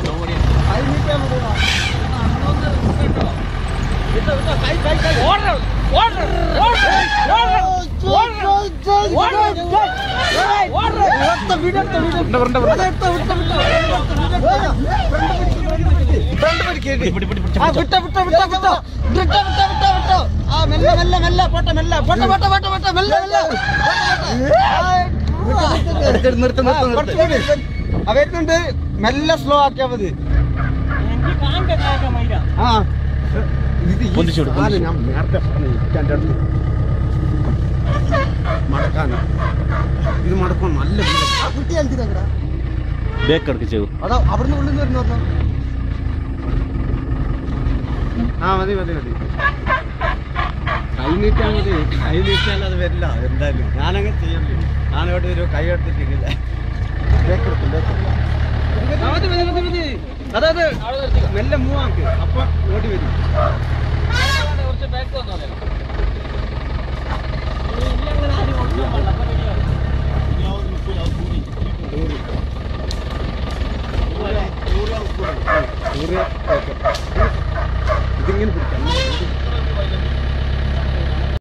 കൈ നീട്ടിയാ മതി വാ. വിട്ടോ, വിട്ടോ, കൈ, കൈ, കൈ. എടുത്തോ, വീഡിയോ എടുത്തോ, വീഡിയോ എടുത്തോ. അതെടുത്തോ, വിട്ടോ, വിട്ടോ. ഫ്രണ്ട് പിടിക്ക്. ആ, വിട്ടോ, വിട്ടോ, വിട്ടോ, വിട്ടോ. വിട്ടോ, വിട്ടോ, വിട്ടോ, വിട്ടോ. ആ, മെല്ലെ, മെല്ലെ, മെല്ലെ, പോട്ടെ, മെല്ലെ. പോട്ടെ, പോട്ടെ, പോട്ടെ, പോട്ടെ, മെല്ലെ, മെല്ലെ. നിർത്ത് നിർത്ത് കുറച്ച് കൂടി. ആ, വരുന്നുണ്ട് മെല്ലെ സ്ലോ ആക്കിയാ മതി ആ ഇത് ഈ പൊന്തിച്ചു വിട്, സാധനം ഞാൻ നേരത്തെ പറഞ്ഞു ഇരിക്കാൻ്റെ അടുത്ത് മടക്കാണ് ഇത് മടക്കണം നല്ല വീട്. ആ കുട്ടി എന്തിനാ ബേക്ക് എടുക്ക് ചെയ്തു അതാ അവിടുന്ന് ഉള്ളിൽ നിന്ന് വരുന്നു പറഞ്ഞോ. ആ മതി മതി മതി കൈ നീട്ടാൽ മതി കൈ നീട്ടാൽ അത് വരില്ല എന്തായാലും ഞാനങ്ങനെ ചെയ്യണ്ടേ ഞാനിവിടെ ഒരു കൈ എടുത്തിട്ടില്ല മതി മതി മതി മതി അതായത് മെല്ലെ മൂവാക്ക് അപ്പൊ